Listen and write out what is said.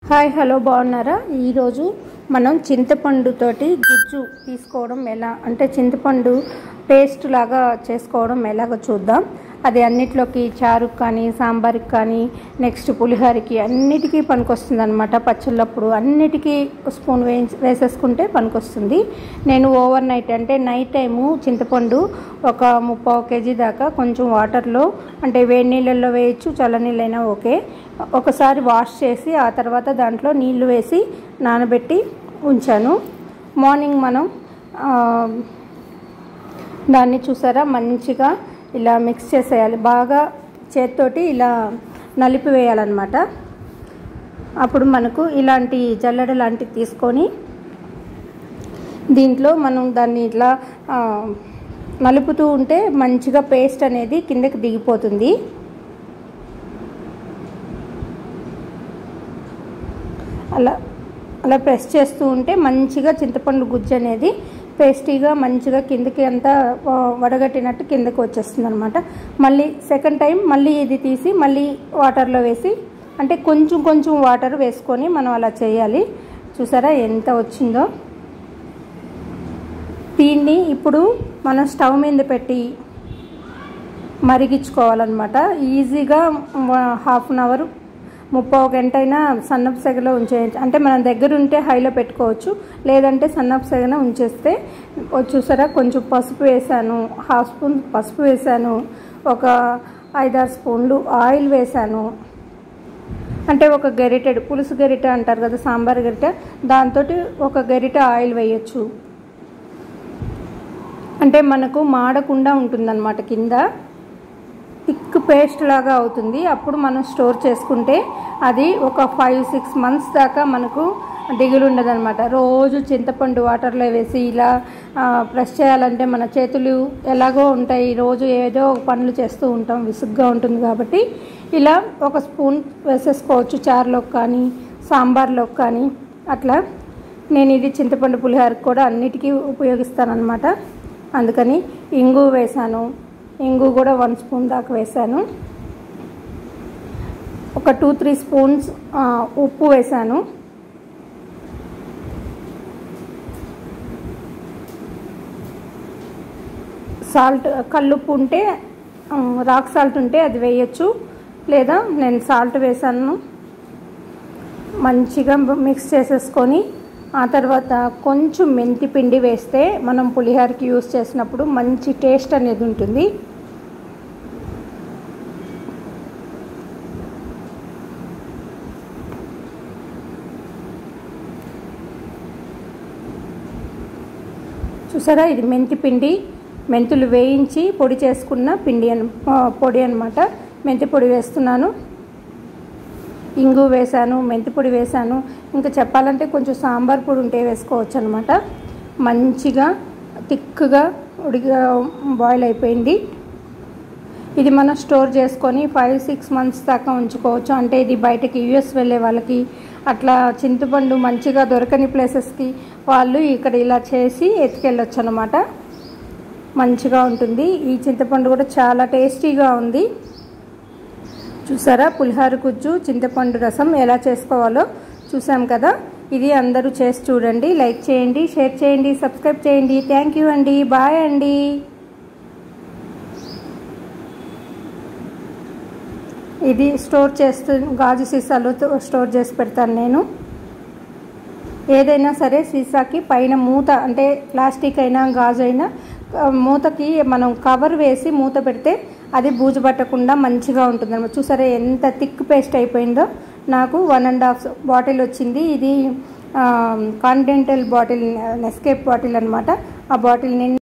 hi hello బాగున్నారా ఈరోజు మనం చింతపండుతోటి గుజ్జు తీసుకోవడం ఎలా అంటే చింతపండు పేస్ట్ లాగా చేసుకోవడం ఎలాగో చూద్దాం అది అన్నిట్లోకి చారుకు కానీ సాంబార్కి కానీ నెక్స్ట్ పులిహోరకి అన్నిటికీ పనికొస్తుంది అనమాట పచ్చళ్ళప్పుడు అన్నిటికీ స్పూన్ వే వేసేసుకుంటే పనికొస్తుంది నేను ఓవర్ నైట్ అంటే నైట్ టైము చింతపండు ఒక ముప్పావు కేజీ దాకా కొంచెం వాటర్లో అంటే వేడి నీళ్ళల్లో వేయచ్చు చల్ల నీళ్ళైనా ఓకే ఒకసారి వాష్ చేసి ఆ తర్వాత దాంట్లో నీళ్లు వేసి నానబెట్టి ఉంచాను మార్నింగ్ మనం ఆ, దాన్ని చూసారా మంచిగా ఇలా మిక్స్ చేసేయాలి బాగా చేత్తోటి ఇలా నలిపి వేయాలన్నమాట అప్పుడు మనకు ఇలాంటి జల్లెడ లాంటివి తీసుకొని దీంట్లో మనం దాన్ని ఇట్లా ఆ, నలుపుతూ ఉంటే మంచిగా పేస్ట్ అనేది కిందకి దిగిపోతుంది అలా అలా ప్రెస్ చేస్తూ ఉంటే మంచిగా చింతపండు గుజ్జు అనేది పేస్టీగా మంచిగా కిందకి అంతా ఆ, వడగట్టినట్టు కిందకి వచ్చేస్తుంది అనమాట మళ్ళీ సెకండ్ టైం మళ్ళీ ఇది తీసి మళ్ళీ వాటర్లో వేసి అంటే కొంచెం కొంచెం వాటర్ వేసుకొని మనం అలా చేయాలి చూసారా ఎంత వచ్చిందో దీన్ని ఇప్పుడు మనం స్టవ్ మీద పెట్టి మరిగించుకోవాలన్నమాట ఈజీగా హాఫ్ అన్ అవర్ ముప్పై గంట అయినా సన్నపు సెగలో ఉంచేయచ్చు అంటే మన దగ్గర ఉంటే హైలో పెట్టుకోవచ్చు లేదంటే సన్నపు సెగన ఉంచేస్తే ఓ చూసారా కొంచెం పసుపు వేసాను హాఫ్ స్పూన్ పసుపు వేసాను ఒక ఐదారు స్పూన్లు ఆయిల్ వేసాను అంటే ఒక గరిటెడు పులుసు గరిట అంటారు కదా సాంబార్ గరిట దాంతో ఒక గరిట ఆయిల్ వేయచ్చు అంటే మనకు మాడకుండా ఉంటుందన్నమాట కింద థిక్ పేస్ట్ లాగా అవుతుంది అప్పుడు మనం స్టోర్ చేసుకుంటే అది ఒక ఫైవ్ సిక్స్ మంత్స్ దాకా మనకు దిగులు ఉండదన్నమాట రోజు చింతపండు వాటర్లో వేసి ఇలా ఆ, ప్రెస్ చేయాలంటే మన చేతులు ఎలాగో ఉంటాయి రోజు ఏదో ఒక పనులు చేస్తూ ఉంటాం విసుగ్గా ఉంటుంది కాబట్టి ఇలా ఒక స్పూన్ వేసేసుకోవచ్చు చారులోకి కానీ సాంబార్లోకి కానీ అట్లా నేను ఇది చింతపండు పులిహోరకు కూడా అన్నిటికీ ఉపయోగిస్తానన్నమాట అందుకని ఇంగు వేసాను ఇంగు కూడా వన్ స్పూన్ దాకా వేసాను ఒక టూ త్రీ స్పూన్స్ ఆ, ఉప్పు వేసాను సాల్ట్ కల్లుప్పు ఉంటే ఆ, రాక్ సాల్ట్ ఉంటే అది వేయచ్చు లేదా నేను సాల్ట్ వేసాను మంచిగా మిక్స్ చేసేసుకొని ఆ తర్వాత కొంచెం మెంతి పిండి వేస్తే మనం పులిహోరకి యూస్ చేసినప్పుడు మంచి టేస్ట్ అనేది ఉంటుంది చూసారా ఇది మెంతి పిండి మెంతులు వేయించి పొడి చేసుకున్న పిండి అన్ ఆ, పొడి అనమాట మెంతి పొడి వేస్తున్నాను ఇంగు వేసాను మెంతి పొడి వేసాను ఇంకా చెప్పాలంటే కొంచెం సాంబార్ పొడి ఉంటే వేసుకోవచ్చు అనమాట మంచిగా థిక్గా ఉడిగా బాయిల్ అయిపోయింది ఇది మనం స్టోర్ చేసుకొని ఫైవ్ సిక్స్ మంత్స్ దాకా ఉంచుకోవచ్చు అంటే ఇది బయటకి యూఎస్ వెళ్ళే వాళ్ళకి అట్లా చింతపండు మంచిగా దొరకని ప్లేసెస్కి వాళ్ళు ఇక్కడ ఇలా చేసి ఎత్తుకెళ్ళొచ్చు అనమాట మంచిగా ఉంటుంది ఈ చింతపండు కూడా చాలా టేస్టీగా ఉంది చూసారా పులిహోర గుజ్జు చింతపండు రసం ఎలా చేసుకోవాలో చూసాం కదా ఇది అందరూ చేసి చూడండి లైక్ చేయండి షేర్ చేయండి సబ్స్క్రైబ్ చేయండి థ్యాంక్ యూ అండి బాయ్ అండి ఇది స్టోర్ చేస్తూ గాజు సీసాలో స్టోర్ చేసి పెడతాను నేను ఏదైనా సరే సీసాకి పైన మూత అంటే ప్లాస్టిక్ అయినా గాజు అయినా ఆ, మూతకి మనం కవర్ వేసి మూత పెడితే అది బూజు పట్టకుండా మంచిగా ఉంటుంది అనమాట చూసారా ఎంత థిక్ పేస్ట్ అయిపోయిందో నాకు వన్ అండ్ హాఫ్ బాటిల్ వచ్చింది ఇది కాంటినెంటల్ బాటిల్ నెస్కేప్ బాటిల్ అనమాట ఆ బాటిల్ నిండా